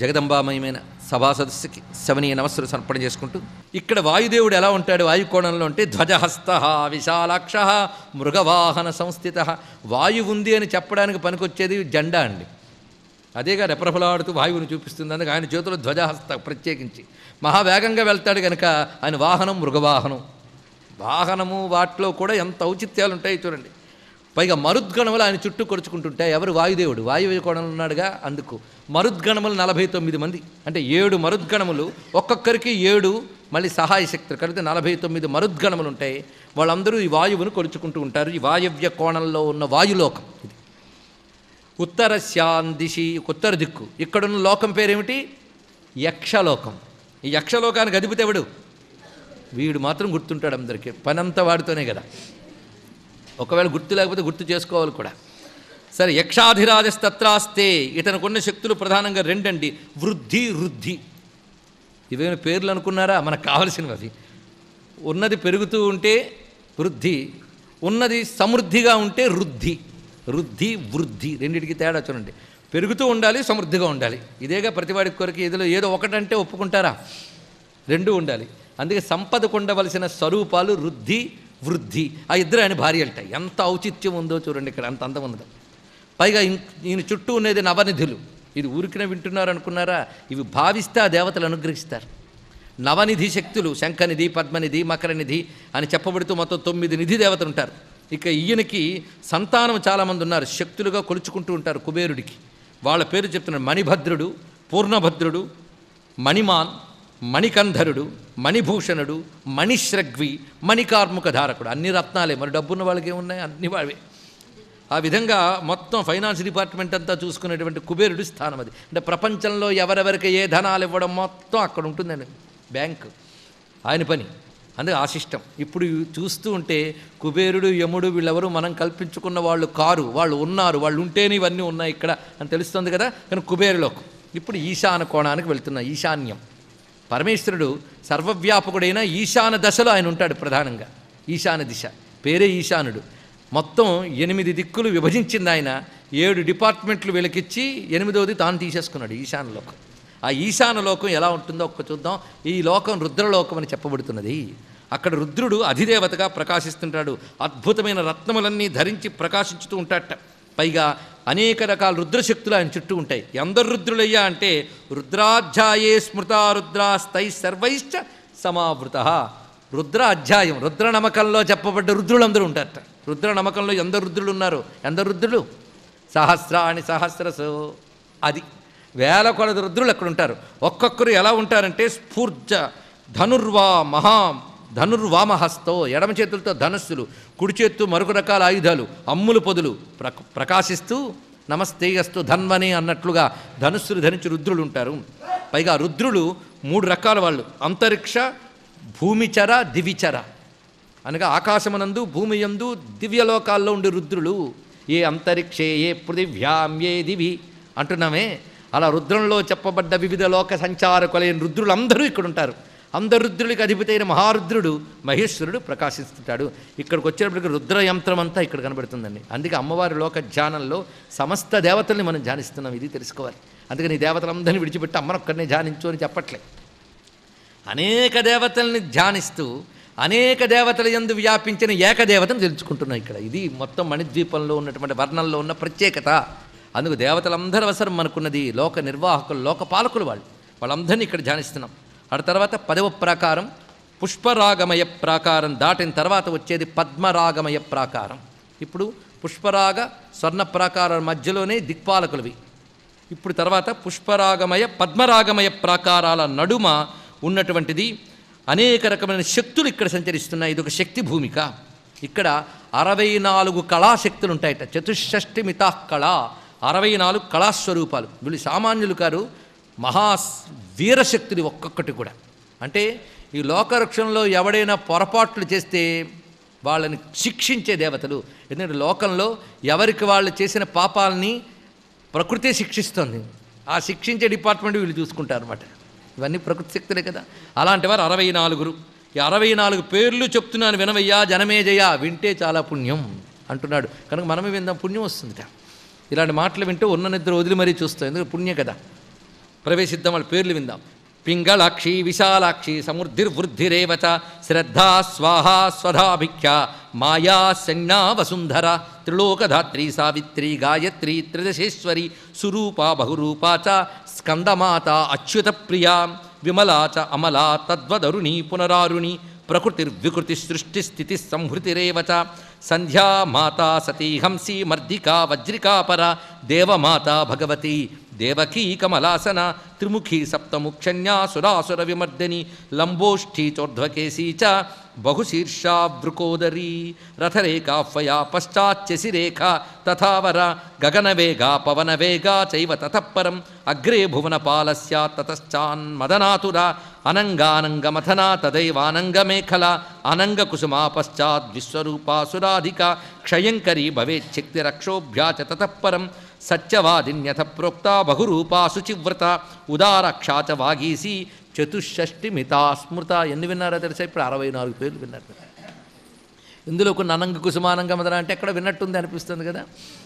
జగదంబామయమైన సభా సదస్సుకి శవనీయ నమస్సులు సమర్పణ చేసుకుంటూ ఇక్కడ వాయుదేవుడు ఎలా ఉంటాడు వాయుకోణంలో అంటే ధ్వజహస్త విశాలాక్ష మృగవాహన సంస్థిత వాయువు ఉంది అని చెప్పడానికి పనికొచ్చేది జెండా అండి అదేగా రెపరెపలాడుతూ వాయువుని చూపిస్తుంది అందుకే ఆయన చేతిలో ధ్వజహస్త ప్రత్యేకించి మహావేగంగా వెళ్తాడు కనుక ఆయన వాహనం మృగవాహనం వాహనము వాటిలో కూడా ఎంత ఔచిత్యాలు ఉంటాయి చూడండి పైగా మరుద్గణములు ఆయన చుట్టూ కొరుచుకుంటుంటాయి ఎవరు వాయుదేవుడు వాయువు కోణంలో ఉన్నాడుగా అందుకు మరుద్గణములు నలభై తొమ్మిది మంది అంటే ఏడు మరుద్గణములు ఒక్కొక్కరికి ఏడు మళ్ళీ సహాయ శక్తులు కలిగితే నలభై తొమ్మిది మరుద్గణములు ఉంటాయి వాళ్ళందరూ ఈ వాయువును కొరుచుకుంటూ ఉంటారు ఈ వాయవ్య కోణంలో ఉన్న వాయులోకం ఇది ఉత్తరస్యాన్ దిశి ఉత్తర దిక్కు ఇక్కడున్న లోకం పేరేమిటి యక్షలోకం ఈ యక్షలోకానికి అధిపతి ఎవడు వీడు మాత్రం గుర్తుంటాడు అందరికీ పనంతా వాడితోనే కదా ఒకవేళ గుర్తు లేకపోతే గుర్తు చేసుకోవాలి కూడా సరే యక్షాధిరాజస్తత్రాస్తే ఇతనుకున్న శక్తులు ప్రధానంగా రెండండి వృద్ధి వృద్ధి ఇవేమి పేర్లు అనుకున్నారా మనకు కావలసినవి అవి ఉన్నది పెరుగుతూ ఉంటే వృద్ధి ఉన్నది సమృద్ధిగా ఉంటే వృద్ధి వృద్ధి వృద్ధి రెండిటికి తేడా చూడండి పెరుగుతూ ఉండాలి సమృద్ధిగా ఉండాలి ఇదేగా ప్రతివాడి కొరకు ఏదో ఏదో ఒకటంటే ఒప్పుకుంటారా రెండు ఉండాలి అందుకే సంపదకు ఉండవలసిన స్వరూపాలు వృద్ధి వృద్ధి ఆ ఇద్దరు ఆయన భార్యలట ఎంత ఔచిత్యం ఉందో చూడండి ఇక్కడ అంత అందం ఉందో పైగా ఇన్- ఈయన చుట్టూ ఉండేది నవనిధులు ఇది ఊరికినే వింటున్నారు అనుకున్నారా ఇవి భావిస్తే ఆ దేవతలు అనుగ్రహిస్తారు నవనిధి శక్తులు శంఖనిధి పద్మనిధి మకరనిధి అని చెప్పబడుతూ మొత్తం తొమ్మిది నిధి దేవతలు ఉంటారు ఇక ఈయనకి సంతానం చాలామంది ఉన్నారు శక్తులుగా కొలుచుకుంటూ ఉంటారు కుబేరుడికి వాళ్ళ పేరు చెప్తున్నారు మణిభద్రుడు పూర్ణభద్రుడు మణిమాన్ మణికంధరుడు మణిభూషణుడు మణిశ్రగ్వి మణికార్ముక ధారకుడు అన్ని రత్నాలే మరి డబ్బున్న వాళ్ళకి ఏమున్నాయి అన్ని వాళ్ళే ఆ విధంగా మొత్తం ఫైనాన్స్ డిపార్ట్మెంట్ అంతా చూసుకునేటువంటి కుబేరుడి స్థానం అది అంటే ప్రపంచంలో ఎవరెవరికి ఏ ధనాలు ఇవ్వడం మొత్తం అక్కడ ఉంటుందండి బ్యాంకు ఆయన పని అందుకే ఆశిష్టం ఇప్పుడు చూస్తూ ఉంటే కుబేరుడు యముడు వీళ్ళెవరు మనం కల్పించుకున్న వాళ్ళు కారు వాళ్ళు ఉన్నారు వాళ్ళు ఉంటేనే ఇవన్నీ ఉన్నాయి ఇక్కడ అని తెలుస్తుంది కదా కానీ కుబేరులోకం ఇప్పుడు ఈశాన కోణానికి వెళ్తున్నా ఈశాన్యం పరమేశ్వరుడు సర్వవ్యాపకుడైన ఈశాన దశలో ఆయన ఉంటాడు ప్రధానంగా ఈశాన దిశ పేరే ఈశానుడు మొత్తం ఎనిమిది దిక్కులు విభజించింది ఆయన ఏడు డిపార్ట్మెంట్లు వీళ్ళకిచ్చి ఎనిమిదవది తాను తీసేసుకున్నాడు ఈశాన లోకం ఆ ఈశాన లోకం ఎలా ఉంటుందో ఒక్క చూద్దాం ఈ లోకం రుద్రలోకం అని చెప్పబడుతున్నది అక్కడ రుద్రుడు అధిదేవతగా ప్రకాశిస్తుంటాడు అద్భుతమైన రత్నములన్నీ ధరించి ప్రకాశించుతూ ఉంటాడట పైగా అనేక రకాల రుద్రశక్తులు ఆయన చుట్టూ ఉంటాయి ఎందరు రుద్రులయ్యా అంటే రుద్రాధ్యాయే స్మృతా రుద్రాస్తై సర్వైశ్చ సమావృత రుద్ర అధ్యాయం రుద్ర నమకంలో చెప్పబడ్డ రుద్రులందరూ ఉంటారట రుద్ర నమకంలో ఎందరు రుద్రులు ఉన్నారు ఎందరు రుద్రులు సహస్రాణి సహస్రసు అది వేల కొలది రుద్రులు అక్కడ ఉంటారు ఒక్కొక్కరు ఎలా ఉంటారంటే స్ఫూర్జ ధనుర్వా మహా ధనుర్వామహస్తో ఎడమ చేతులతో ధనుస్సులు కుడి చేత్తు మరొక రకాల ఆయుధాలు అమ్ములు పొదులు ప్ర ప్రకాశిస్తూ నమస్తేయస్తు ధన్వనే అన్నట్లుగా ధనుస్సులు ధరించి రుద్రులు ఉంటారు పైగా రుద్రులు మూడు రకాల వాళ్ళు అంతరిక్ష భూమిచర దివిచర అనగా ఆకాశమునందు భూమి యందు దివ్యలోకాల్లో ఉండే రుద్రులు ఏ అంతరిక్షే ఏ పృథివ్యాం ఏ దివి అంటున్నామే అలా రుద్రంలో చెప్పబడ్డ వివిధ లోక సంచారకులైన రుద్రులందరూ ఇక్కడ ఉంటారు అందరు రుద్రులకి అధిపతి అయిన మహారుద్రుడు మహేశ్వరుడు ప్రకాశిస్తుంటాడు ఇక్కడికి వచ్చేటప్పటికి రుద్ర యంత్రం అంతా ఇక్కడ కనబడుతుందండి అందుకే అమ్మవారి లోక ధ్యానంలో సమస్త దేవతల్ని మనం ధ్యానిస్తున్నాం ఇది తెలుసుకోవాలి అందుకని ఈ దేవతలందరినీ విడిచిపెట్టి అమ్మనొక్కడినే ధ్యానించు అని చెప్పట్లే అనేక దేవతల్ని ధ్యానిస్తూ అనేక దేవతల యందు వ్యాపించిన ఏకదేవతను తెలుసుకుంటున్నాం ఇక్కడ ఇది మొత్తం మణిద్వీపంలో ఉన్నటువంటి వర్ణంలో ఉన్న ప్రత్యేకత అందుకు దేవతలందరూ అవసరం మనకున్నది లోక నిర్వాహకులు లోక పాలకులు వాళ్ళు వాళ్ళందరినీ ఇక్కడ ధ్యానిస్తున్నాం ఆ తర్వాత పదవ ప్రాకారం పుష్పరాగమయ ప్రాకారం దాటిన తర్వాత వచ్చేది పద్మరాగమయ ప్రాకారం ఇప్పుడు పుష్పరాగ స్వర్ణ ప్రాకారం మధ్యలోనే దిక్పాలకులవి ఇప్పుడు తర్వాత పుష్పరాగమయ పద్మరాగమయ ప్రాకారాల నడుమ ఉన్నటువంటిది అనేక రకమైన శక్తులు ఇక్కడ సంచరిస్తున్నాయి ఇది ఒక శక్తి భూమిక ఇక్కడ అరవై నాలుగు కళాశక్తులు ఉంటాయట చతుషష్ఠి మితా కళ అరవై నాలుగు కళాస్వరూపాలు వీళ్ళు సామాన్యులు కారు మహా వీరశక్తులు ఒక్కొక్కటి కూడా అంటే ఈ లోకరక్షణలో ఎవడైనా పొరపాట్లు చేస్తే వాళ్ళని శిక్షించే దేవతలు ఎందుకంటే లోకంలో ఎవరికి వాళ్ళు చేసిన పాపాలని ప్రకృతే శిక్షిస్తుంది ఆ శిక్షించే డిపార్ట్మెంట్ వీళ్ళు చూసుకుంటారు అనమాట ఇవన్నీ ప్రకృతి శక్తులే కదా అలాంటి వారు అరవై నాలుగురు ఈ అరవై నాలుగు పేర్లు చెప్తున్నాను వినవయ్యా జనమేజయ వింటే చాలా పుణ్యం అంటున్నాడు కనుక మనమే విందాం పుణ్యం వస్తుందిట ఇలాంటి మాటలు వింటే ఉన్న నిద్ర వదిలి మరీ చూస్తాం ఎందుకంటే పుణ్యం కదా ప్రవేశిద్దాం వాళ్ళ పేర్లు విందాం పింగళాక్షి విశాలాక్షి సముద్ధిర్వృద్ధిరేవ చ శ్రద్ధా స్వాహా స్వధాభిఖ్య మాయా సంజ్ఞా వసుంధర త్రిలోకధాత్రి సావిత్రి గాయత్రి త్రిదశేశ్వరి సురూపా బహురూపా చ స్కందమాత అచ్యుత ప్రియా విమలా చ అమలా తద్వదరుణి పునరారుణి ప్రకృతిర్వికృతి సృష్టి స్థితి సంహృతిరేవ చ సంధ్యా మాతా సతీ హంసి మర్దికా వజ్రికాపర దేవమాత భగవతి దేవకీ కమలాసన త్రిముఖీ సప్తముక్షన్యా సురాసుర విమర్దని లంబోష్ఠీ చోర్ధ్వకేశీ చ బహుశీర్షా వృకోదరీ రథరేఖాఫయా పశ్చాచ్చశిరేఖ తథావర గగనవేగా పవనవేగా చైవ తతఃపరం అగ్రే భువనపాలస్య తతశ్చాన్మదనాతుర అనంగానంగమథనా తదైవానంగమేఖల అనంగకుసుమా పశ్చాద్ విశ్వరూపాసురాధిక క్షయంకరీ భవేచ్చక్తిరక్షోభ్యా చ తతఃపరం సత్యవాదిన్యథ ప్రోక్త బహురూపా శుచివ్రత ఉదారక్షా చ వాగీసి చతుషష్టిమితా స్మృత ఎన్ని విన్నారో తెలుసా ఇప్పుడు అరవై నాలుగు పేర్లు విన్నారు ఇందులో కొన్ని అనంగ కుసుమానంగ మదన అంటే ఎక్కడ విన్నట్టుంది అనిపిస్తుంది కదా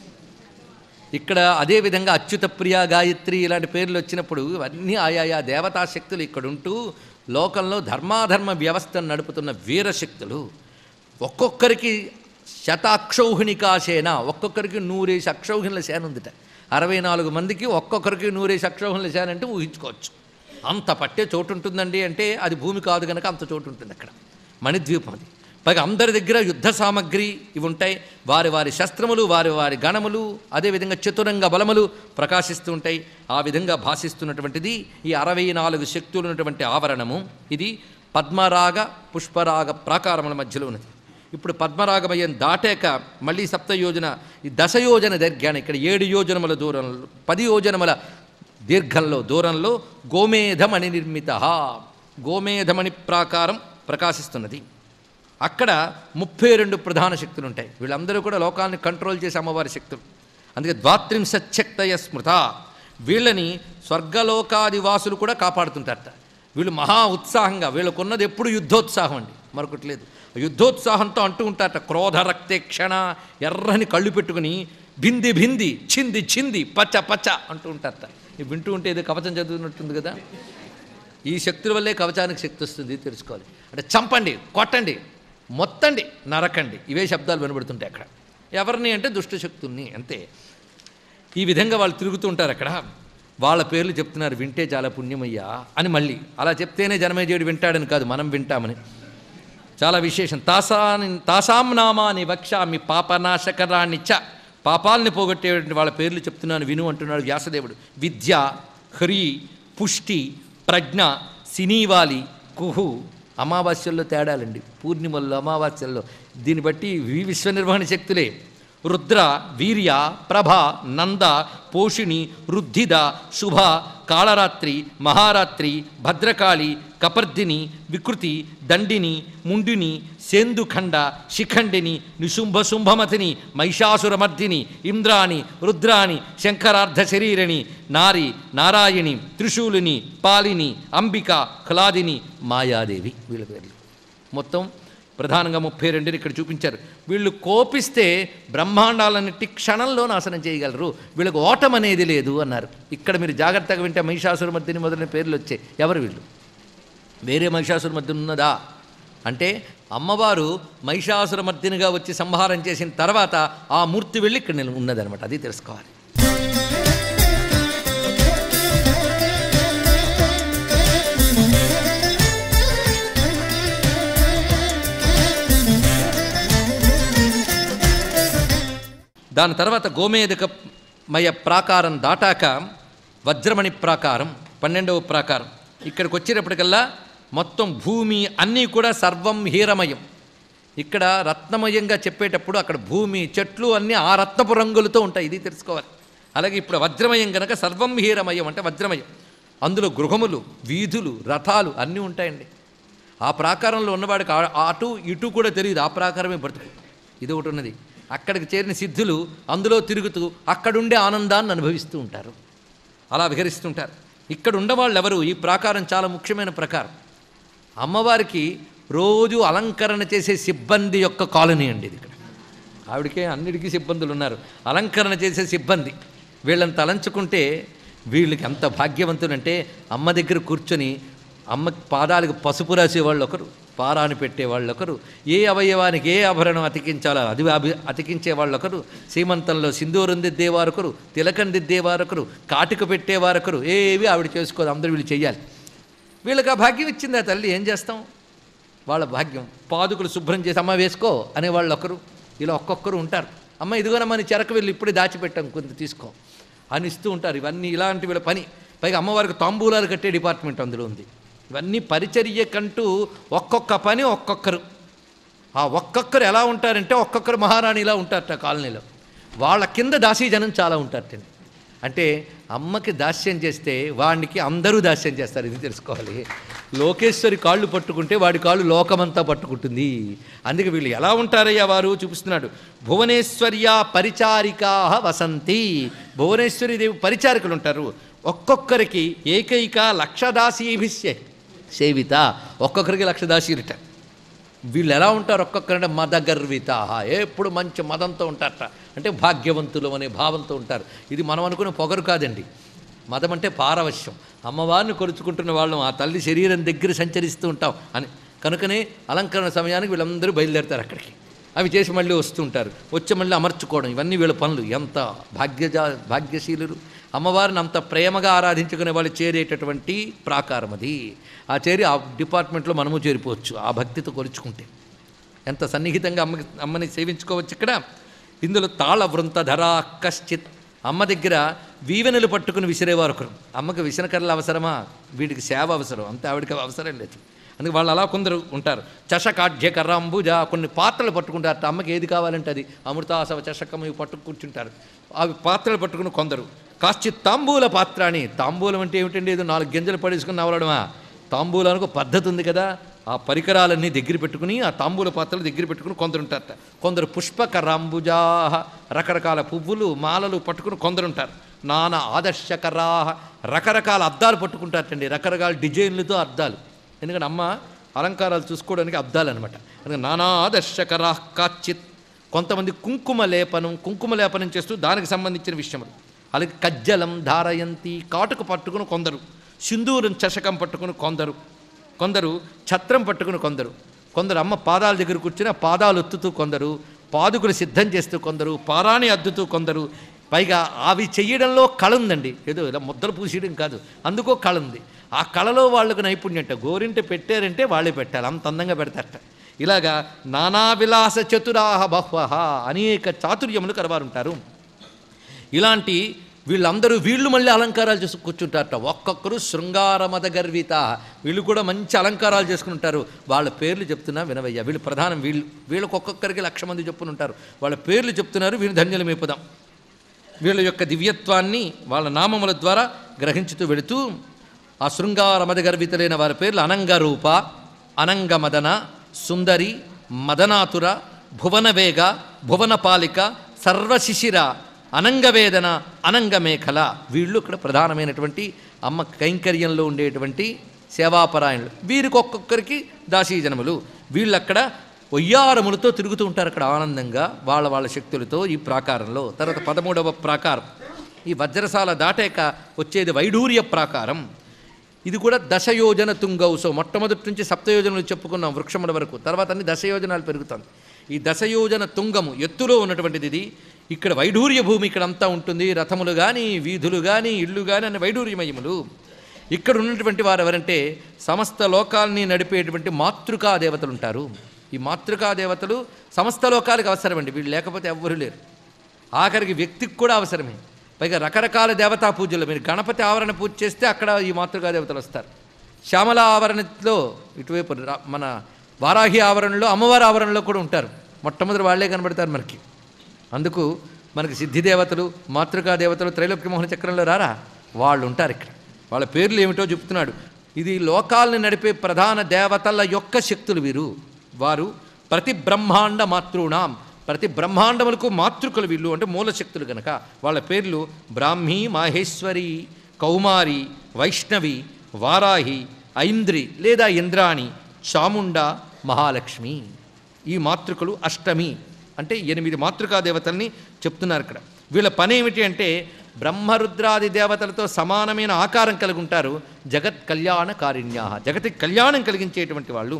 ఇక్కడ అదేవిధంగా అచ్యుత ప్రియ గాయత్రి ఇలాంటి పేర్లు వచ్చినప్పుడు ఇవన్నీ ఆయాయా దేవతా శక్తులు ఇక్కడ ఉంటూ లోకంలో ధర్మాధర్మ వ్యవస్థను నడుపుతున్న వీరశక్తులు ఒక్కొక్కరికి శతాక్షౌహిణికా సేన ఒక్కొక్కరికి నూరేసి అక్షౌహిణుల సేన ఉందిట అరవై నాలుగు మందికి ఒక్కొక్కరికి నూరేసి అక్షౌహిణుల సేన అంటే ఊహించుకోవచ్చు అంత పట్టే చోటు ఉంటుందండి అంటే అది భూమి కాదు కనుక అంత చోటు ఉంటుంది అక్కడ మణిద్వీపం అది పైగా అందరి దగ్గర యుద్ధ సామగ్రి ఇవి ఉంటాయి వారి వారి శస్త్రములు వారి వారి గణములు అదేవిధంగా చతురంగ బలములు ప్రకాశిస్తూ ఉంటాయి ఆ విధంగా భాషిస్తున్నటువంటిది ఈ అరవై నాలుగు శక్తులు ఉన్నటువంటి ఆవరణము ఇది పద్మరాగ పుష్పరాగ ప్రాకారముల మధ్యలో ఉన్నది ఇప్పుడు పద్మరాగమయం దాటాక మళ్ళీ సప్తయోజన ఈ దశయోజన దీర్ఘాన్ని ఇక్కడ ఏడు యోజనముల దూరంలో పది యోజనముల దీర్ఘంలో దూరంలో గోమేధమణి నిర్మిత గోమేధమణి ప్రాకారం ప్రకాశిస్తున్నది అక్కడ ముప్పై రెండు ప్రధాన శక్తులు ఉంటాయి వీళ్ళందరూ కూడా లోకాన్ని కంట్రోల్ చేసే అమ్మవారి శక్తులు అందుకే ద్వాత్రింశక్తయ స్మృత వీళ్ళని స్వర్గలోకాదివాసులు కూడా కాపాడుతుంటారట వీళ్ళు మహా ఉత్సాహంగా వీళ్ళకున్నది ఎప్పుడు యుద్ధోత్సాహం అండి మరొకటి లేదు యుద్ధోత్సాహంతో అంటూ ఉంటారట క్రోధ రక్తేక్షణ ఎర్రని కళ్ళు పెట్టుకుని బింది బింది చింది చింది పచ్చ పచ్చ అంటూ ఉంటారట ఇవి వింటూ ఉంటే ఏదో కవచం చదువుతున్నట్టుంది కదా ఈ శక్తుల వల్లే కవచానికి శక్తి వస్తుంది తెలుసుకోవాలి అంటే చంపండి కొట్టండి మొత్తండి నరకండి ఇవే శబ్దాలు వినబడుతుంటాయి అక్కడ ఎవరిని అంటే దుష్ట శక్తుల్ని అంతే ఈ విధంగా వాళ్ళు తిరుగుతూ ఉంటారు అక్కడ వాళ్ళ పేర్లు చెప్తున్నారు వింటే చాలా పుణ్యమయ్యా అని మళ్ళీ అలా చెప్తేనే జనమేజయుడు వింటాడని కాదు మనం వింటామని చాలా విశేషం తాసాని తాసాం నామాని వక్షామి పాపనాశకరాన్ని చ పాపాలని పోగొట్టేటువంటి వాళ్ళ పేర్లు చెప్తున్నాను విను అంటున్నాడు వ్యాసదేవుడు విద్య హ్రీ పుష్టి ప్రజ్ఞ సినీవాలి కుహు అమావాస్యల్లో తేడాలండి పూర్ణిమల్లో అమావాస్యల్లో దీన్ని బట్టి వి విశ్వ నిర్వహణ శక్తులే రుద్ర వీర్య ప్రభ నంద పోషిణి రుద్ధిద శుభ కాళరాత్రి మహారాత్రి భద్రకాళి కపర్దిని వికృతి దండిని ముండిని సేందుఖండ శిఖండిని నిశుంభ శుంభమతిని మహిషాసురమర్దిని ఇంద్రాణి రుద్రాణి శంకరార్ధ శరీరిణి నారి నారాయణి త్రిశూలిని పాలిని అంబిక క్లాదిని మాయాదేవి వీళ్ళ పేర్లు మొత్తం ప్రధానంగా ముప్పై రెండుని ఇక్కడ చూపించారు వీళ్ళు కోపిస్తే బ్రహ్మాండాలన్నిటి క్షణంలో నాశనం చేయగలరు వీళ్ళకి ఓటం అనేది లేదు అన్నారు ఇక్కడ మీరు జాగ్రత్తగా వింటే మహిషాసురమర్దిని మొదలైన పేర్లు వచ్చాయి ఎవరు వీళ్ళు వేరే మహిషాసురమర్దిని ఉన్నదా అంటే అమ్మవారు మహిషాసురమర్దినిగా వచ్చి సంహారం చేసిన తర్వాత ఆ మూర్తి వెళ్ళి ఇక్కడ నిల- ఉన్నదనమాట అది తెలుసుకోవాలి దాని తర్వాత గోమేదకమయ ప్రాకారం దాటాక వజ్రమణి ప్రాకారం పన్నెండవ ప్రాకారం ఇక్కడికి వచ్చేటప్పటికల్లా మొత్తం భూమి అన్నీ కూడా సర్వం హీరమయం ఇక్కడ రత్నమయంగా చెప్పేటప్పుడు అక్కడ భూమి చెట్లు అన్నీ ఆ రత్నపు రంగులతో ఉంటాయి ఇది తెలుసుకోవాలి అలాగే ఇప్పుడు వజ్రమయం కనుక సర్వం హీరమయం అంటే వజ్రమయం అందులో గృహములు వీధులు రథాలు అన్నీ ఉంటాయండి ఆ ప్రాకారంలో ఉన్నవాడికి ఆ- అటు ఇటు కూడా తెలియదు ఆ ప్రాకారమే బ్రతుకు ఇది ఒకటి ఉన్నది అక్కడికి చేరిన సిద్ధులు అందులో తిరుగుతూ అక్కడుండే ఆనందాన్ని అనుభవిస్తూ ఉంటారు అలా విహరిస్తుంటారు ఇక్కడ ఉండవాళ్ళు ఎవరు ఈ ప్రాకారం చాలా ముఖ్యమైన ప్రకారం అమ్మవారికి రోజు అలంకరణ చేసే సిబ్బంది యొక్క కాలనీ అండి ఇది ఇక్కడ ఆవిడకే అన్నిటికీ సిబ్బందులు ఉన్నారు అలంకరణ చేసే సిబ్బంది వీళ్ళని తలంచుకుంటే వీళ్ళకి ఎంత భాగ్యవంతులంటే అమ్మ దగ్గర కూర్చొని అమ్మ పాదాలకు పసుపు రాసేవాళ్ళు ఒకరు పారాని పెట్టేవాళ్ళు ఒకరు ఏ అవయవానికి ఏ ఆభరణం అతికించాలో అది అభి అతికించే వాళ్ళు ఒకరు సీమంతంలో సింధూరం దిద్దేవారొకరు తిలకం దిద్దేవారొకరు కాటిక పెట్టేవారొకరు ఏవి ఆవిడ చేసుకోదు అందరూ వీళ్ళు చెయ్యాలి వీళ్ళకి ఆ భాగ్యం ఇచ్చింది ఆ తల్లి ఏం చేస్తాం వాళ్ళ భాగ్యం పాదుకులు శుభ్రం చేసి అమ్మ వేసుకో అనేవాళ్ళు ఒకరు ఇలా ఒక్కొక్కరు ఉంటారు అమ్మ ఇదిగోనమ్మా నీ చెరకు వెళ్ళి ఇప్పుడే దాచిపెట్టాం కొంత తీసుకో అని ఇస్తూ ఉంటారు ఇవన్నీ ఇలాంటి వీళ్ళ పని పైగా అమ్మవారికి తాంబూలాలు కట్టే డిపార్ట్మెంట్ అందులో ఉంది ఇవన్నీ పరిచర్యకంటూ ఒక్కొక్క పని ఒక్కొక్కరు ఆ ఒక్కొక్కరు ఎలా ఉంటారంటే ఒక్కొక్కరు మహారాణిలా ఉంటారట కాలనీలో వాళ్ళ కింద దాసీజనం చాలా ఉంటారటండి అంటే అమ్మకి దాస్యం చేస్తే వాడికి అందరూ దాస్యం చేస్తారు ఇది తెలుసుకోవాలి లోకేశ్వరి కాళ్ళు పట్టుకుంటే వాడి కాళ్ళు లోకమంతా పట్టుకుంటుంది అందుకే వీళ్ళు ఎలా ఉంటారయ్యా వారు చూపిస్తున్నాడు భువనేశ్వర్య పరిచారికా వసంతి భువనేశ్వరి దేవి పరిచారికలు ఉంటారు ఒక్కొక్కరికి ఏకైక లక్షదాసీభిష్య సేవిత ఒక్కొక్కరికి లక్షదాసీలుట వీళ్ళు ఎలా ఉంటారు ఒక్కొక్కరంటే మద గర్విత ఎప్పుడు మంచి మదంతో ఉంటారట అంటే భాగ్యవంతులు అనే భావంతో ఉంటారు ఇది మనం అనుకునే పొగరు కాదండి మదం అంటే పారవశ్యం అమ్మవారిని కొలుచుకుంటున్న వాళ్ళం ఆ తల్లి శరీరం దగ్గర సంచరిస్తూ ఉంటాం అని కనుకనే అలంకరణ సమయానికి వీళ్ళందరూ బయలుదేరుతారు అక్కడికి అవి చేసి మళ్ళీ వస్తుంటారు వచ్చి మళ్ళీ అమర్చుకోవడం ఇవన్నీ వీళ్ళ పనులు ఎంత భాగ్యజా భాగ్యశీలురు అమ్మవారిని అంత ప్రేమగా ఆరాధించుకునే వాళ్ళు చేరేటటువంటి ప్రాకారం అది ఆ చేరి ఆ డిపార్ట్మెంట్లో మనము చేరిపోవచ్చు ఆ భక్తితో కొలుచుకుంటే ఎంత సన్నిహితంగా అమ్మకి అమ్మని సేవించుకోవచ్చు ఇక్కడ ఇందులో తాళ వృంతధరా కశ్చిత్ అమ్మ దగ్గర వీవెనలు పట్టుకుని విసిరేవారు ఒకరు అమ్మకి విసనకర్రలు అవసరమా వీడికి సేవ అవసరం అంతే ఆవిడకి అవసరం లేదు అందుకే వాళ్ళు అలా కొందరు ఉంటారు చషకాఢ్య కర్రాంబుజ కొన్ని పాత్రలు పట్టుకుంటారు అమ్మకి ఏది కావాలంటే అది అమృతాసవ చషకం ఇవి పట్టుకు కూర్చుంటారు అవి పాత్రలు పట్టుకుని కొందరు కాశ్చిత్ తాంబూల పాత్ర అని తాంబూలం అంటే ఏమిటండి ఏదో నాలుగు గింజలు పడేసుకుని నవలడమా తాంబూలానికి ఒక పద్ధతి ఉంది కదా ఆ పరికరాలన్నీ దగ్గర పెట్టుకుని ఆ తాంబూల పాత్రలు దగ్గర పెట్టుకుని కొందరు ఉంటారట కొందరు పుష్పక రాంబుజాహ రకరకాల పువ్వులు మాలలు పట్టుకుని కొందరు ఉంటారు నానా ఆదర్శకరాహ రకరకాల అద్దాలు పట్టుకుంటారటండి రకరకాల డిజైన్లతో అద్దాలు ఎందుకంటే అమ్మ అలంకారాలు చూసుకోవడానికి అద్దాలు అనమాట అందుకని నానా ఆదర్శకరాహ కాచిత్ కొంతమంది కుంకుమ లేపనం కుంకుమ లేపనం చేస్తూ దానికి సంబంధించిన విషయములు అలాగే కజ్జలం ధారయంతి కాటుకు పట్టుకుని కొందరు సింధూరం చషకం పట్టుకుని కొందరు కొందరు ఛత్రం పట్టుకుని కొందరు కొందరు అమ్మ పాదాల దగ్గర కూర్చుని ఆ పాదాలు ఒత్తుతూ కొందరు పాదుకులు సిద్ధం చేస్తూ కొందరు పారాణి అద్దుతూ కొందరు పైగా అవి చెయ్యడంలో కళ ఉందండి ఏదో ఇలా ముద్దలు పూసేయడం కాదు అందుకో కళ ఉంది ఆ కళలో వాళ్ళకు నైపుణ్యం అంట గోరింట పెట్టారంటే వాళ్ళే పెట్టాలి అంత అందంగా పెడతారట ఇలాగా నానా విలాస చతురాహ బహ్వహ అనేక చాతుర్యములు కలవారుంటారు ఇలాంటి వీళ్ళందరూ వీళ్ళు మళ్ళీ అలంకారాలు చేసి కూర్చుంటారట ఒక్కొక్కరు శృంగారమద గర్విత వీళ్ళు కూడా మంచి అలంకారాలు చేసుకుంటారు వాళ్ళ పేర్లు చెప్తున్నా వినవయ్య వీళ్ళు ప్రధానం వీళ్ళు వీళ్ళకి ఒక్కొక్కరికి లక్ష మంది చెప్పునుంటారు వాళ్ళ పేర్లు చెప్తున్నారు వీళ్ళు ధన్యులమైపోదాం వీళ్ళ యొక్క దివ్యత్వాన్ని వాళ్ళ నామముల ద్వారా గ్రహించుతూ వెళుతూ ఆ శృంగారమద గర్వితులైన వారి పేర్లు అనంగరూప అనంగమదన సుందరి మదనాతుర భువనవేగ భువనపాలిక సర్వశిశిర అనంగవేదన అనంగమేఖల వీళ్ళు ఇక్కడ ప్రధానమైనటువంటి అమ్మ కైంకర్యంలో ఉండేటువంటి సేవాపరాయణులు వీరికి ఒక్కొక్కరికి దాసీజనములు వీళ్ళక్కడ ఒయ్యారములతో తిరుగుతూ ఉంటారు అక్కడ ఆనందంగా వాళ్ళ వాళ్ళ శక్తులతో ఈ ప్రాకారంలో తర్వాత పదమూడవ ప్రాకారం ఈ వజ్రసాల దాటాక వచ్చేది వైడూర్య ప్రాకారం ఇది కూడా దశయోజన తుంగవు సో మొట్టమొదటి నుంచి సప్తయోజనలు చెప్పుకున్నాం వృక్షముల వరకు తర్వాత అన్ని దశయోజనాలు పెరుగుతుంది ఈ దశయోజన తుంగము ఎత్తులో ఉన్నటువంటిది ఇది ఇక్కడ వైడూర్య భూమి ఇక్కడ అంతా ఉంటుంది రథములు కానీ వీధులు కానీ ఇళ్ళు కానీ అన్ని వైడూర్యమయములు ఇక్కడ ఉన్నటువంటి వారు ఎవరంటే సమస్త లోకాల్ని నడిపేటువంటి మాతృకా దేవతలు ఉంటారు ఈ మాతృకా దేవతలు సమస్త లోకాలకు అవసరమండి వీళ్ళు లేకపోతే ఎవ్వరూ లేరు ఆఖరికి వ్యక్తికి కూడా అవసరమే పైగా రకరకాల దేవతా పూజలు మీరు గణపతి ఆవరణ పూజ చేస్తే అక్కడ ఈ మాతృకా దేవతలు వస్తారు శ్యామల ఆవరణలో ఇటువైపు రా- మన వారాహి ఆవరణలో అమ్మవారి ఆవరణలో కూడా ఉంటారు మొట్టమొదటి వాళ్ళే కనబడతారు మనకి అందుకు మనకి సిద్ధి దేవతలు మాతృకా దేవతలు త్రైలోక్య మోహన చక్రంలో రారా వాళ్ళు ఉంటారు ఇక్కడ వాళ్ళ పేర్లు ఏమిటో చెప్తున్నాడు ఇది లోకాలను నడిపే ప్రధాన దేవతల యొక్క శక్తులు వీరు వారు ప్రతి బ్రహ్మాండ మాతృణాం ప్రతి బ్రహ్మాండములకు మాతృకులు వీళ్ళు అంటే మూల శక్తులు కనుక వాళ్ళ పేర్లు బ్రాహ్మీ మాహేశ్వరి కౌమారి వైష్ణవి వారాహి ఐంద్రి లేదా ఇంద్రాణి చాముండ మహాలక్ష్మి ఈ మాతృకులు అష్టమి అంటే ఎనిమిది మాతృకా దేవతల్ని చెప్తున్నారు ఇక్కడ వీళ్ళ పని ఏమిటి అంటే బ్రహ్మరుద్రాది దేవతలతో సమానమైన ఆకారం కలిగి ఉంటారు జగత్ కళ్యాణకారిణ్యా జగతికి కళ్యాణం కలిగించేటువంటి వాళ్ళు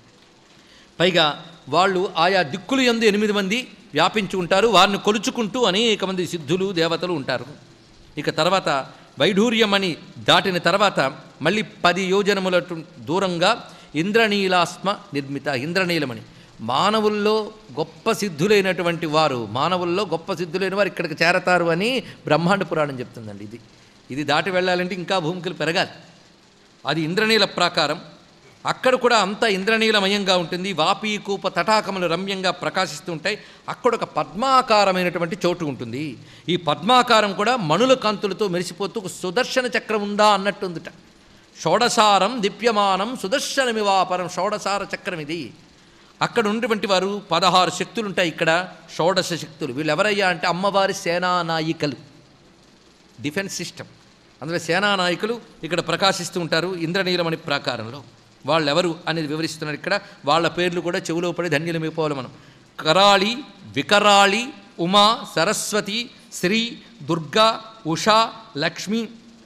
పైగా వాళ్ళు ఆయా దిక్కులు ఎందు ఎనిమిది మంది వ్యాపించి ఉంటారు వారిని కొలుచుకుంటూ అనేక మంది సిద్ధులు దేవతలు ఉంటారు ఇక తర్వాత వైఢూర్యమని దాటిన తర్వాత మళ్ళీ పది యోజనముల దూరంగా ఇంద్రనీలాస్మ నిర్మిత ఇంద్రనీలమణి మానవుల్లో గొప్ప సిద్ధులైనటువంటి వారు మానవుల్లో గొప్ప సిద్ధులైన వారు ఇక్కడికి చేరతారు అని బ్రహ్మాండ పురాణం చెప్తుందండి ఇది ఇది దాటి వెళ్ళాలంటే ఇంకా భూమికలు పెరగాలి అది ఇంద్రనీల ప్రాకారం అక్కడ కూడా అంతా ఇంద్రనీలమయంగా ఉంటుంది వాపి కూప తటాకములు రమ్యంగా ప్రకాశిస్తూ ఉంటాయి అక్కడ ఒక పద్మాకారమైనటువంటి చోటు ఉంటుంది ఈ పద్మాకారం కూడా మణుల కాంతులతో మెరిసిపోతూ ఒక సుదర్శన చక్రం ఉందా అన్నట్టుందిట షోడసారం దిప్యమానం సుదర్శనమివాపరం షోడసార చక్రం ఇది అక్కడ ఉన్నటువంటి వారు పదహారు శక్తులు ఉంటాయి ఇక్కడ షోడశ శక్తులు వీళ్ళు ఎవరయ్యా అంటే అమ్మవారి సేనానాయికలు డిఫెన్స్ సిస్టమ్ అందులో సేనా నాయకులు ఇక్కడ ప్రకాశిస్తూ ఉంటారు ఇంద్రనీలమణి ప్రాకారంలో వాళ్ళు ఎవరు అనేది వివరిస్తున్నారు ఇక్కడ వాళ్ళ పేర్లు కూడా చెవులో పడి ధన్యులమైపోవాలి మనం కరాళి వికరాళి ఉమా సరస్వతి శ్రీ దుర్గా ఉషా లక్ష్మి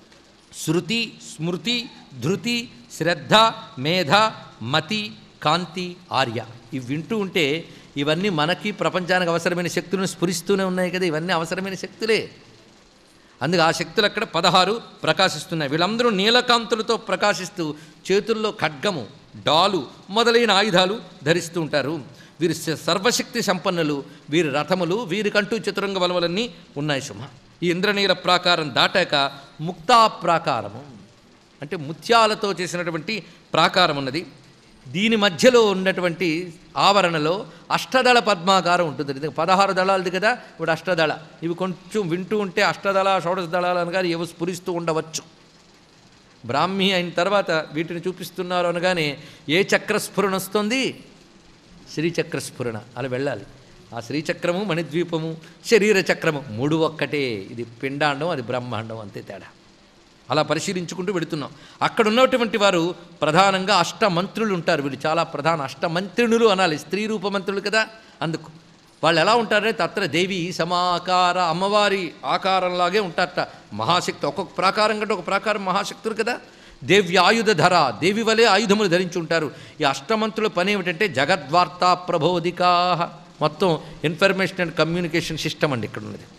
శృతి స్మృతి ధృతి శ్రద్ధ మేధ మతి కాంతి ఆర్య ఇవి వింటూ ఉంటే ఇవన్నీ మనకి ప్రపంచానికి అవసరమైన శక్తులను స్ఫురిస్తూనే ఉన్నాయి కదా ఇవన్నీ అవసరమైన శక్తులే అందుకే ఆ శక్తులు అక్కడ పదహారు ప్రకాశిస్తున్నాయి వీళ్ళందరూ నీలకాంతులతో ప్రకాశిస్తూ చేతుల్లో ఖడ్గము డాలు మొదలైన ఆయుధాలు ధరిస్తూ ఉంటారు వీరి స- సర్వశక్తి సంపన్నులు వీరి రథములు వీరికంటూ చతురంగ బలములన్నీ ఉన్నాయి సుమ ఈ ఇంద్రనీల ప్రాకారం దాటాక ముక్తా ప్రాకారము అంటే ముత్యాలతో చేసినటువంటి ప్రాకారం ఉన్నది దీని మధ్యలో ఉన్నటువంటి ఆవరణలో అష్టదళ పద్మాకారం ఉంటుంది ఇది పదహారు దళాలది కదా ఇప్పుడు అష్టదళ ఇవి కొంచెం వింటూ ఉంటే అష్టదళ షోడశ దళాలు అనగానే ఏవో స్ఫురిస్తూ ఉండవచ్చు బ్రాహ్మి అయిన తర్వాత వీటిని చూపిస్తున్నారు అనగానే ఏ చక్రస్ఫురణ వస్తుంది శ్రీచక్రస్ఫురణ అలా వెళ్ళాలి ఆ శ్రీచక్రము మణిద్వీపము శరీర చక్రము మూడు ఒక్కటే ఇది పిండాండం అది బ్రహ్మాండం అంతే తేడా అలా పరిశీలించుకుంటూ వెళుతున్నాం అక్కడ ఉన్నటువంటి వారు ప్రధానంగా అష్టమంత్రులు ఉంటారు వీళ్ళు చాలా ప్రధాన అష్టమంత్రిణులు అనాలి స్త్రీ రూపమంత్రులు కదా అందుకు వాళ్ళు ఎలా ఉంటారంటే తత్ర దేవి సమాకార అమ్మవారి ఆకారంలాగే ఉంటారట మహాశక్తి ఒక్కొక్క ప్రాకారం కంటే ఒక ప్రాకారం మహాశక్తులు కదా దేవ్యాయుధ ధర దేవి వలె ఆయుధములు ధరించి ఉంటారు ఈ అష్టమంతుల పని ఏమిటంటే జగద్వార్తా ప్రబోధికా మొత్తం ఇన్ఫర్మేషన్ అండ్ కమ్యూనికేషన్ సిస్టమ్ అండి ఇక్కడ ఉన్నది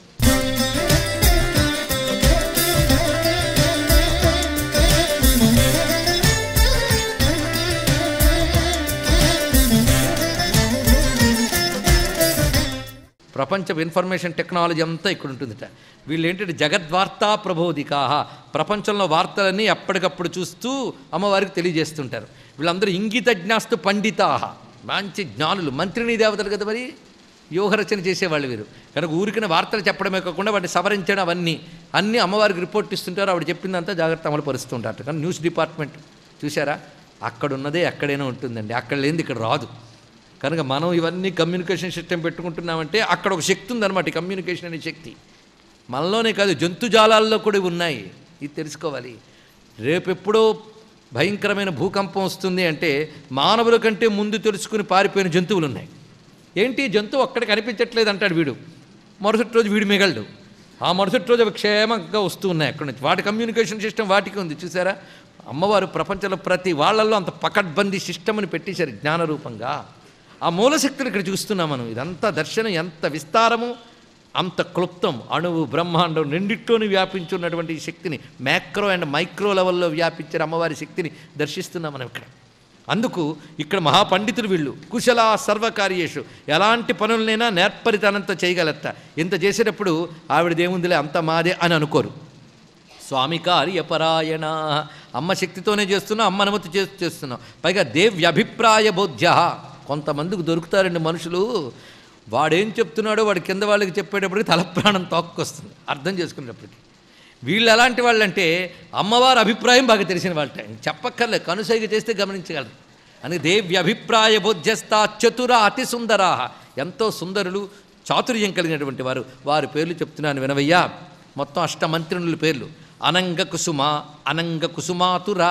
ప్రపంచ ఇన్ఫర్మేషన్ టెక్నాలజీ అంతా ఇక్కడ ఉంటుందిట వీళ్ళు ఏంటంటే జగద్వార్తా ప్రబోధికా ప్రపంచంలో వార్తలన్నీ ఎప్పటికప్పుడు చూస్తూ అమ్మవారికి తెలియజేస్తుంటారు వీళ్ళందరూ ఇంగితజ్ఞాస్తు పండితా మంచి జ్ఞానులు మంత్రిని దేవతలు కదా మరి వ్యూహరచన చేసేవాళ్ళు వీరు కనుక ఊరికిన వార్తలు చెప్పడమే కాకుండా వాటిని సవరించడం అవన్నీ అన్నీ అమ్మవారికి రిపోర్ట్ ఇస్తుంటారు ఆవిడ చెప్పిందంతా జాగ్రత్త అమలు పరుస్తుంటారు కానీ న్యూస్ డిపార్ట్మెంట్ చూసారా అక్కడ ఉన్నదే అక్కడైనా ఉంటుందండి అక్కడ లేనిది ఇక్కడ రాదు కనుక మనం ఇవన్నీ కమ్యూనికేషన్ సిస్టమ్ పెట్టుకుంటున్నామంటే అక్కడ ఒక శక్తి ఉందన్నమాట ఈ కమ్యూనికేషన్ అనే శక్తి మనలోనే కాదు జంతుజాలాల్లో కూడా ఇవి ఉన్నాయి ఇది తెలుసుకోవాలి రేపెప్పుడో భయంకరమైన భూకంపం వస్తుంది అంటే మానవుల కంటే ముందు తెలుసుకుని పారిపోయిన జంతువులు ఉన్నాయి ఏంటి జంతువు అక్కడ కనిపించట్లేదు అంటాడు వీడు మరుసటి రోజు వీడు మిగలడు ఆ మరుసటి రోజు అవి క్షేమంగా వస్తూ ఉన్నాయి అక్కడ నుంచి వాటి కమ్యూనికేషన్ సిస్టమ్ వాటికి ఉంది చూసారా అమ్మవారు ప్రపంచంలో ప్రతి వాళ్ళల్లో అంత పకడ్బందీ సిస్టమ్ని పెట్టేశారు జ్ఞానరూపంగా ఆ మూలశక్తులు ఇక్కడ చూస్తున్నాం మనం ఇదంతా దర్శనం ఎంత విస్తారము అంత క్లుప్తం అణువు బ్రహ్మాండం రెండిట్లోని వ్యాపించున్నటువంటి ఈ శక్తిని మ్యాక్రో అండ్ మైక్రో లెవెల్లో వ్యాపించిన అమ్మవారి శక్తిని దర్శిస్తున్నాం మనం ఇక్కడ అందుకు ఇక్కడ మహాపండితులు వీళ్ళు కుశల సర్వకార్యేషు ఎలాంటి పనులనైనా నేర్పరితనంతో చేయగలట ఇంత చేసేటప్పుడు ఆవిడదేముందిలే అంత మాదే అని అనుకోరు స్వామి కార్యపరాయణ అమ్మ శక్తితోనే చేస్తున్నాం అమ్మ అనుమతి చేస్తూ చేస్తున్నాం పైగా దేవ్యభిప్రాయ బోధ్య కొంతమందికి దొరుకుతారండి మనుషులు వాడేం చెప్తున్నాడో వాడు కింద వాళ్ళకి చెప్పేటప్పటికి తల ప్రాణం తోక్కొస్తుంది అర్థం చేసుకునేటప్పటికి వీళ్ళు ఎలాంటి వాళ్ళంటే అమ్మవారి అభిప్రాయం బాగా తెలిసిన వాళ్ళ చెప్పక్కర్లే కనుసైగ చేస్తే గమనించగలరు అని దేవ్యభిప్రాయ బోధ్యస్థ చతుర అతి సుందరా ఎంతో సుందరులు చాతుర్యం కలిగినటువంటి వారు వారి పేర్లు చెప్తున్నాను వినవయ్యా మొత్తం అష్టమంత్రినుల పేర్లు అనంగ కుసుమ అనంగ కుసుమాతుర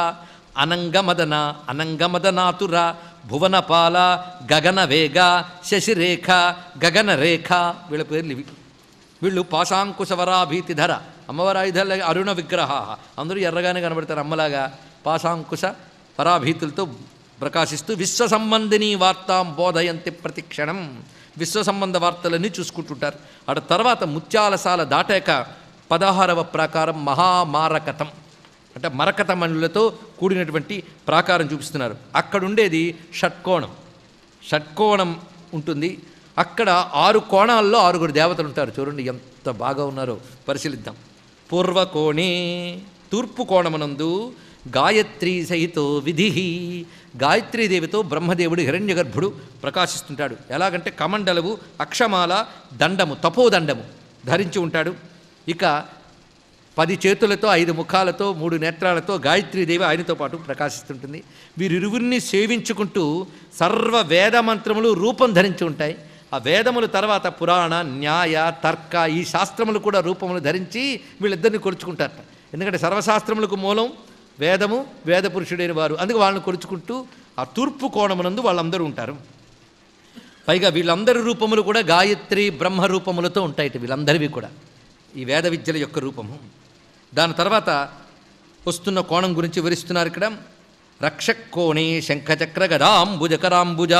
అనంగమదన అనంగమదనాతుర భువనపాల గగన వేగ శశిరేఖ గగన రేఖ వీళ్ళ పేర్లు ఇవి వీళ్ళు పాశాంకుశవరాభీతిధర అమ్మవారి ఆయుధాలు అరుణ విగ్రహ అందరూ ఎర్రగానే కనబడతారు అమ్మలాగా పాశాంకుశ పరాభీతులతో ప్రకాశిస్తూ విశ్వ సంబంధిని వార్తాం బోధయంతి ప్రతిక్షణం విశ్వ సంబంధ వార్తలన్నీ చూసుకుంటుంటారు అట తర్వాత ముత్యాలసాల దాటాక పదహారవ ప్రాకారం మహామారకతం అంటే మరకత మణులతో కూడినటువంటి ప్రాకారం చూపిస్తున్నారు అక్కడ ఉండేది షట్కోణం షట్కోణం ఉంటుంది అక్కడ ఆరు కోణాల్లో ఆరుగురు దేవతలు ఉంటారు చూడండి ఎంత బాగా ఉన్నారో పరిశీలిద్దాం పూర్వకోణే తూర్పు కోణమనందు గాయత్రీ సహితో విధి గాయత్రీదేవితో బ్రహ్మదేవుడు హిరణ్యగర్భుడు ప్రకాశిస్తుంటాడు ఎలాగంటే కమండలవు అక్షమాల దండము తపోదండము ధరించి ఉంటాడు ఇక పది చేతులతో ఐదు ముఖాలతో మూడు నేత్రాలతో గాయత్రీదేవి ఆయనతో పాటు ప్రకాశిస్తుంటుంది వీరిరువురిని సేవించుకుంటూ సర్వ వేద మంత్రములు రూపం ధరించి ఉంటాయి ఆ వేదముల తర్వాత పురాణ న్యాయ తర్క ఈ శాస్త్రములు కూడా రూపములు ధరించి వీళ్ళిద్దరిని కొలుచుకుంటారట ఎందుకంటే సర్వశాస్త్రములకు మూలం వేదము వేద పురుషుడైన వారు అందుకు వాళ్ళని కొలుచుకుంటూ ఆ తూర్పు కోణమునందు వాళ్ళందరూ ఉంటారు పైగా వీళ్ళందరి రూపములు కూడా గాయత్రి బ్రహ్మ రూపములతో ఉంటాయి వీళ్ళందరివి కూడా ఈ వేద విద్యల యొక్క రూపము దాని తర్వాత వస్తున్న కోణం గురించి వివరిస్తున్నారు ఇక్కడ రక్షకోణే శంఖచక్ర గదాంబుజకరాంబుజ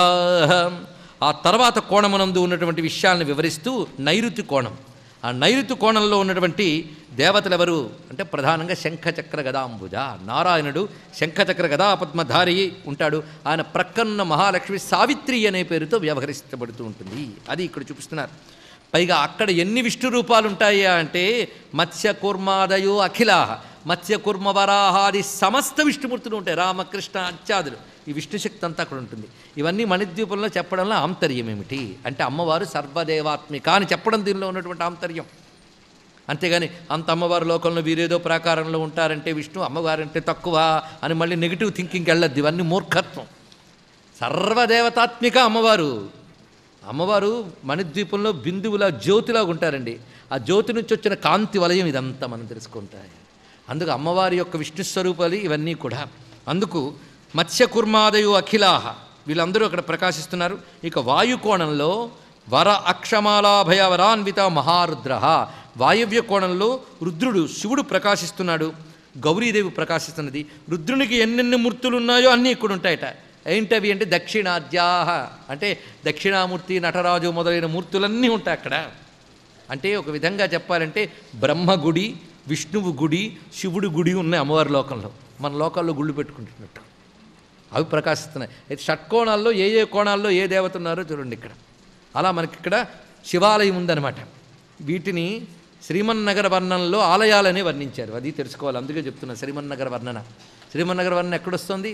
ఆ తర్వాత కోణమునందు ఉన్నటువంటి విషయాలను వివరిస్తూ నైరుతి కోణం ఆ నైరుతి కోణంలో ఉన్నటువంటి దేవతలు ఎవరు అంటే ప్రధానంగా శంఖచక్ర గదాంబుజ నారాయణుడు శంఖచక్ర గదాపద్మధారి ఉంటాడు ఆయన ప్రక్కన్న మహాలక్ష్మి సావిత్రి అనే పేరుతో వ్యవహరిస్తబడుతూ ఉంటుంది అది ఇక్కడ చూపిస్తున్నారు పైగా అక్కడ ఎన్ని విష్ణు రూపాలు ఉంటాయా అంటే మత్స్య కూర్మాదయో అఖిలాహ మత్స్య కూర్మ వరాహాది సమస్త విష్ణుమూర్తులు ఉంటాయి రామకృష్ణ అత్యాదులు ఈ విష్ణుశక్తి అంతా అక్కడ ఉంటుంది ఇవన్నీ మణిద్వీపంలో చెప్పడంలో ఆంతర్యం ఏమిటి అంటే అమ్మవారు సర్వదేవాత్మిక అని చెప్పడం దీనిలో ఉన్నటువంటి ఆంతర్యం అంతేగాని అంత అమ్మవారి లోకంలో వీరేదో ప్రాకారంలో ఉంటారంటే విష్ణు అమ్మవారంటే తక్కువ అని మళ్ళీ నెగిటివ్ థింకింగ్కి వెళ్ళద్దు ఇవన్నీ మూర్ఖత్వం సర్వదేవతాత్మిక అమ్మవారు అమ్మవారు మణిద్వీపంలో బిందువులా జ్యోతిలాగా ఉంటారండి ఆ జ్యోతి నుంచి వచ్చిన కాంతి వలయం ఇదంతా మనం తెలుసుకుంటాయి అందుకు అమ్మవారి యొక్క విష్ణు స్వరూపాలు ఇవన్నీ కూడా అందుకు మత్స్యకుర్మాదయు అఖిలాహ వీళ్ళందరూ అక్కడ ప్రకాశిస్తున్నారు ఇక వాయుకోణంలో వర అక్షమాలాభయ వరాన్విత మహారుద్ర వాయవ్య కోణంలో రుద్రుడు శివుడు ప్రకాశిస్తున్నాడు గౌరీదేవి ప్రకాశిస్తున్నది రుద్రునికి ఎన్నెన్ని మూర్తులు ఉన్నాయో అన్నీ ఇక్కడ ఉంటాయట ఏంటవి అంటే దక్షిణాద్యాహ అంటే దక్షిణామూర్తి నటరాజు మొదలైన మూర్తులన్నీ ఉంటాయి అక్కడ అంటే ఒక విధంగా చెప్పాలంటే బ్రహ్మ గుడి విష్ణువు గుడి శివుడు గుడి ఉన్నాయి అమ్మవారి లోకంలో మన లోకాల్లో గుళ్ళు పెట్టుకుంటున్నట్టు అవి ప్రకాశిస్తున్నాయి అయితే షట్కోణాల్లో ఏ ఏ కోణాల్లో ఏ దేవత ఉన్నారో చూడండి ఇక్కడ అలా మనకి ఇక్కడ శివాలయం ఉందన్నమాట వీటిని శ్రీమన్నగర వర్ణనలో ఆలయాలని వర్ణించారు అది తెలుసుకోవాలి అందుకే చెప్తున్నా శ్రీమన్నగర వర్ణన శ్రీమన్నగర వర్ణన ఎక్కడొస్తుంది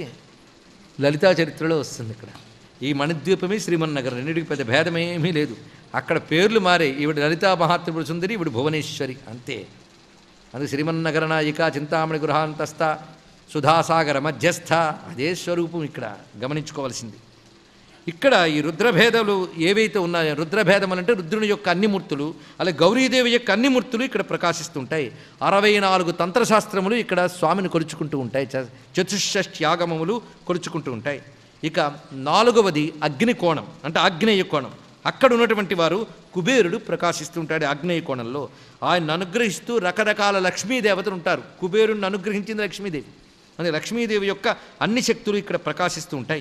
లలితా చరిత్రలో వస్తుంది ఇక్కడ ఈ మణిద్వీపమే శ్రీమన్నగరం రెండింటికి పెద్ద భేదమేమీ లేదు అక్కడ పేర్లు మారే ఈవిడ లలితా మహాత్రిపుర సుందరి ఈవిడ భువనేశ్వరి అంతే అందుకు శ్రీమన్నగర నాయిక చింతామణి గృహాంతస్థ సుధాసాగర మధ్యస్థ అదే స్వరూపం ఇక్కడ గమనించుకోవాల్సింది ఇక్కడ ఈ రుద్రభేదాలు ఏవైతే ఉన్నాయో రుద్రభేదం అంటే రుద్రుని యొక్క అన్ని మూర్తులు అలాగే గౌరీదేవి యొక్క అన్ని మూర్తులు ఇక్కడ ప్రకాశిస్తుంటాయి అరవై నాలుగు తంత్రశాస్త్రములు ఇక్కడ స్వామిని కొలుచుకుంటూ ఉంటాయి చ- చతుషష్ట్యాగమములు కొలుచుకుంటూ ఉంటాయి ఇక నాలుగవది అగ్ని కోణం అంటే ఆగ్నేయ కోణం అక్కడ ఉన్నటువంటి వారు కుబేరుడు ప్రకాశిస్తుంటాడు ఆగ్నేయ కోణంలో ఆయన అనుగ్రహిస్తూ రకరకాల లక్ష్మీదేవతలు ఉంటారు కుబేరుడిని అనుగ్రహించింది లక్ష్మీదేవి అని లక్ష్మీదేవి యొక్క అన్ని శక్తులు ఇక్కడ ప్రకాశిస్తూ ఉంటాయి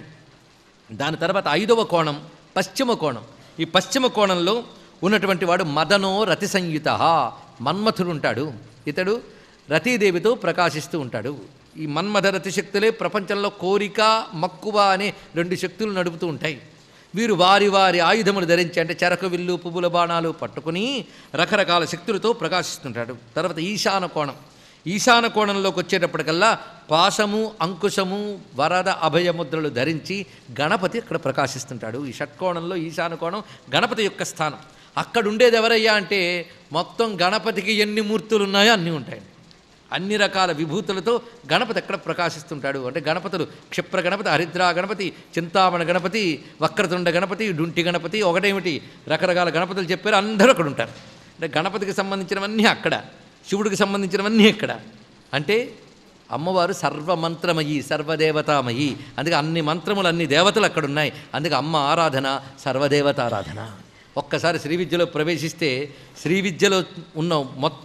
దాని తర్వాత ఐదవ కోణం పశ్చిమ కోణం ఈ పశ్చిమ కోణంలో ఉన్నటువంటి వాడు మదనో రతి సంయుత మన్మథుడు ఉంటాడు ఇతడు రతీదేవితో ప్రకాశిస్తూ ఉంటాడు ఈ మన్మథ రతి శక్తులే ప్రపంచంలో కోరిక మక్కువ అనే రెండు శక్తులు నడుపుతూ ఉంటాయి వీరు వారి వారి ఆయుధములు ధరించి అంటే చెరకు విల్లు పువ్వుల బాణాలు పట్టుకుని రకరకాల శక్తులతో ప్రకాశిస్తుంటాడు తర్వాత ఈశాన కోణం ఈశాన కోణంలోకి వచ్చేటప్పటికల్లా పాశము అంకుశము వరద అభయముద్రలు ధరించి గణపతి అక్కడ ప్రకాశిస్తుంటాడు ఈ షట్కోణంలో ఈశాన కోణం గణపతి యొక్క స్థానం అక్కడ ఉండేది ఎవరయ్యా అంటే మొత్తం గణపతికి ఎన్ని మూర్తులు ఉన్నాయో అన్నీ ఉంటాయి అన్ని రకాల విభూతులతో గణపతి ఎక్కడ ప్రకాశిస్తుంటాడు అంటే గణపతులు క్షిప్ర గణపతి హరిద్రా గణపతి చింతామణ గణపతి వక్రతుండ గణపతి డుంటి గణపతి ఒకటేమిటి రకరకాల గణపతులు చెప్పారు అందరూ అక్కడ ఉంటారు అంటే గణపతికి సంబంధించినవన్నీ అక్కడ శివుడికి సంబంధించినవన్నీ ఇక్కడ అంటే అమ్మవారు సర్వమంత్రమయి సర్వదేవతామయి అందుకే అన్ని మంత్రములు అన్ని దేవతలు అక్కడ ఉన్నాయి అందుకే అమ్మ ఆరాధన సర్వదేవతారాధన ఒక్కసారి శ్రీ విద్యలో ప్రవేశిస్తే శ్రీ విద్యలో ఉన్న మొత్తం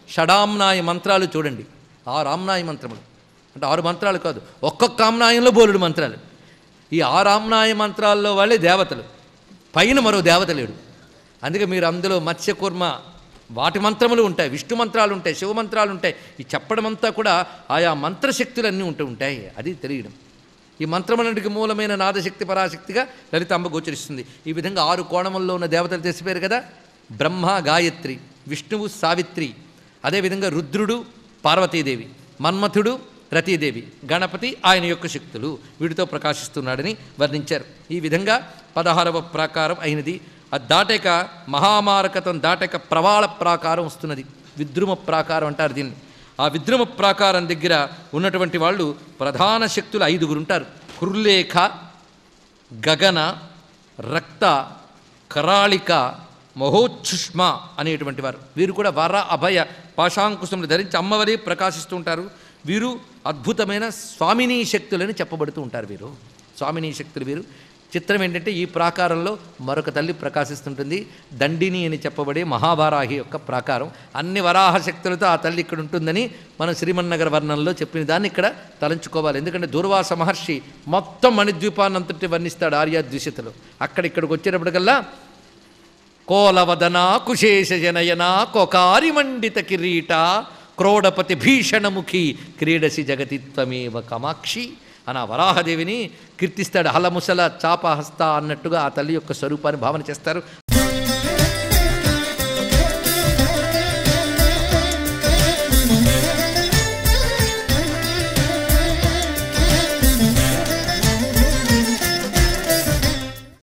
షడామ్నాయ మంత్రాలు చూడండి ఆరు ఆమ్నాయ మంత్రములు అంటే ఆరు మంత్రాలు కాదు ఒక్కొక్క ఆమ్నాయంలో బోలుడు మంత్రాలు ఈ ఆరు ఆమ్నాయ మంత్రాల్లో వాళ్ళే దేవతలు పైన మరో దేవత లేడు అందుకే మీరు అందులో మత్స్యకూర్మ వాటి మంత్రములు ఉంటాయి విష్ణు మంత్రాలు ఉంటాయి శివ మంత్రాలు ఉంటాయి ఈ చెప్పడం అంతా కూడా ఆయా మంత్రశక్తులు అన్నీ ఉంటూ ఉంటాయి అది తెలియడం ఈ మంత్రములన్నిటికి మూలమైన నాదశక్తి పరాశక్తిగా లలితాంబ గోచరిస్తుంది ఈ విధంగా ఆరు కోణముల్లో ఉన్న దేవతలు తెలిసిపోయారు కదా బ్రహ్మ గాయత్రి విష్ణువు సావిత్రి అదేవిధంగా రుద్రుడు పార్వతీదేవి మన్మథుడు రతీదేవి గణపతి ఆయన యొక్క శక్తులు వీటితో ప్రకాశిస్తున్నాడని వర్ణించారు ఈ విధంగా పదహారవ ప్రాకారం అయినది అది దాటక మహామారకతం దాటక ప్రవాళ ప్రాకారం వస్తున్నది విద్రుమ ప్రాకారం అంటారు దీన్ని ఆ విద్రుమ ప్రాకారం దగ్గర ఉన్నటువంటి వాళ్ళు ప్రధాన శక్తులు ఐదుగురు ఉంటారు కుర్లేఖ గగన రక్త కరాళిక మహోచ్చుష్మ అనేటువంటి వారు వీరు కూడా వర అభయ పాశాంకుశములు ధరించి అమ్మవరే ప్రకాశిస్తూ ఉంటారు వీరు అద్భుతమైన స్వామినీ శక్తులని చెప్పబడుతూ ఉంటారు వీరు స్వామినీ శక్తులు వీరు చిత్రం ఏంటంటే ఈ ప్రాకారంలో మరొక తల్లి ప్రకాశిస్తుంటుంది దండిని అని చెప్పబడే మహావారాహి యొక్క ప్రాకారం అన్ని వరాహ శక్తులతో ఆ తల్లి ఇక్కడ ఉంటుందని మనం శ్రీమన్నగర వర్ణంలో చెప్పిన దాన్ని ఇక్కడ తలంచుకోవాలి ఎందుకంటే దూర్వాస మహర్షి మొత్తం మణిద్వీపాన్నంతటి వర్ణిస్తాడు ఆర్యాద్విషతలో అక్కడ ఇక్కడికి వచ్చేటప్పటికల్లా కోలవదన కుశేష జనయన కొకారి మండిత కిరీట క్రోడపతి భీషణముఖి క్రీడసి జగతిత్వమేవ కమాక్షి అని ఆ వరాహదేవిని కీర్తిస్తాడు హలముసల చాపహస్త అన్నట్టుగా ఆ తల్లి యొక్క స్వరూపాన్ని భావన చేస్తారు